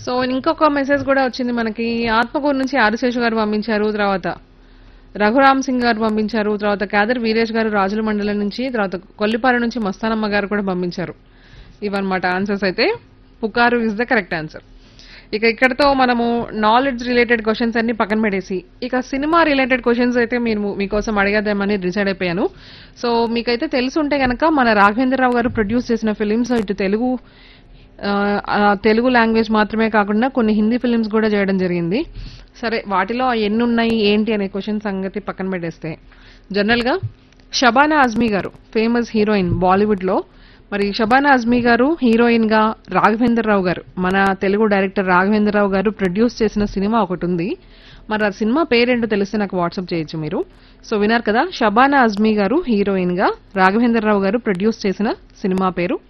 so ఇంకొక message కూడా వచ్చింది మనకి ఆత్మకూరు నుంచి ఆదిశేషు గారు పంపించారు తర్వాత రఘురామ్ సింగ్ గారు పంపించారు తర్వాత కాదర్ వీరేష్ గారు రాజుల మండలం నుంచి తర్వాత కొల్లిపార నుంచి మస్తానమ్మ గారు కూడా పంపించారు ఇవన్నమాట ఆన్సర్స్ అయితే పుకారు ఇస్ ద కరెక్ట్ ఆన్సర్ ఇక ఇక్కడతో మనము నాలెడ్జ్ రిలేటెడ్ క్వశ్చన్స్ అన్ని పక్కన పెట్టేసి ఇక సినిమా రిలేటెడ్ క్వశ్చన్స్ అయితే మీరు మీకోసం అడిగేద్దామని డిసైడ్ అయిపోయాను సో మీకైతే తెలుసుంటే గనక మన రాఘవేంద్రరావు గారు ప్రొడ్యూస్ చేసిన ఫిలిమ్స్ ఇటు తెలుగు ఆ, ఆ, తెలుగు లాంగ్వేజ్ మాత్రమే కాకుండా కొన్ని హిందీ ఫిలిమ్స్ కూడా చేయడం జరిగింది సరే వాటిలో ఎన్ని ఉన్నాయి ఏంటి అనే క్వశ్చన్ సంగతి పక్కన పెట్టేస్తే జనరల్ గా షబానా అజ్మీ గారు ఫేమస్ హీరోయిన్ బాలీవుడ్ లో మరి షబానా అజ్మీ గారు హీరోయిన్ గా రాఘవేంద్ర రావు గారు మన తెలుగు డైరెక్టర్ రాఘవేంద్ర రావు గారు ప్రొడ్యూస్ చేసిన సినిమా ఒకటి ఉంది మరి ఆ సినిమా పేరేంటో తెలిస్తే నాకు వాట్సాప్ చేయొచ్చు మీరు సో విన్నారు కదా షబానా అజ్మీ గారు హీరోయిన్ గా రాఘవేంద్ర రావు గారు ప్రొడ్యూస్ చేసిన సినిమా పేరు